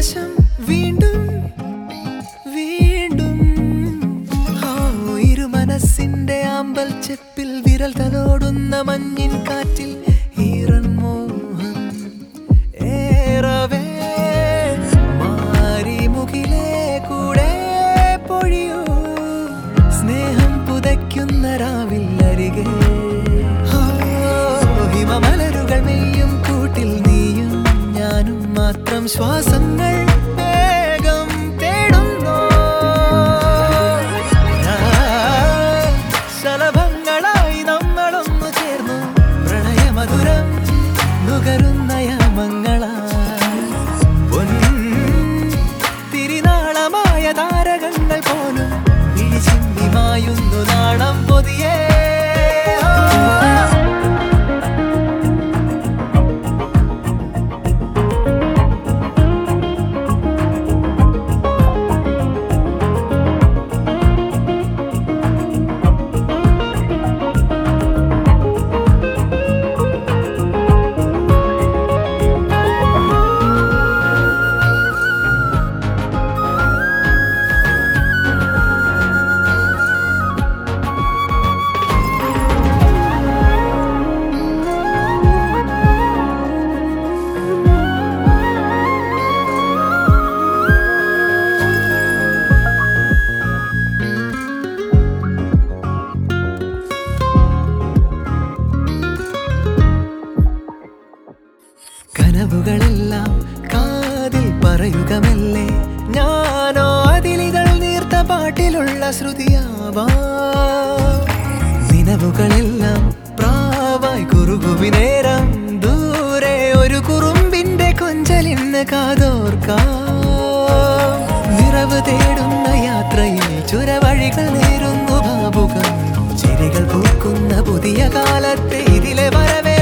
ആകാശം വീണ്ടും വീണ്ടും ആ ഇരുമനസ്സിന്റെ ആമ്പൽ ചെപ്പിൽ വിരൽ തലോടുന്ന മഞ്ഞിൻ കാറ്റിൽ ഈറൻ മോഹം ഏറവേ മാരിമുകിലേ കൂടെ പൊഴിയൂ സ്നേഹം പുതയ്ക്കുന്ന രാവിൽ അരികെ ഓ, ഹിമമലരുകൾ മെയ്യും കൂട്ടിൽ നീയും ഞാനും മാത്രം ശ്വാസങ്ങൾ വേഗം തേടുന്നു ആ, ശലഭങ്ങളായി നമ്മളൊന്നു ചേർന്നു പ്രണയമധുരം നുകരുന്ന യാമങ്ങളായി പൊൻ തിരിനാളമായ താരകങ്ങൾ പോലും ഇഴിച്ചിന്നി മായുന്നു നാണം പൊതിയേ കനവുകളെല്ലാം കാതിൽ പറയുകമല്ലേ ഞാനോ അതിലികൾ നീർത്ത പാട്ടിലുള്ള ശ്രുതിയാവാ നിലവുകളെല്ലാം പ്രാവായി കുറുകുവിനേരം ദൂരെ ഒരു കുറുമ്പിന്റെ കൊഞ്ചലിന്ന് കാതോർക്കാം നിറവ് തേടുന്ന യാത്രയിൽ ചുരവഴികൾ നേരുന്നു ഭാവുകം ചിരികൾ പൂക്കുന്ന പുതിയ കാലത്തെ ഇതിലെ വരവേ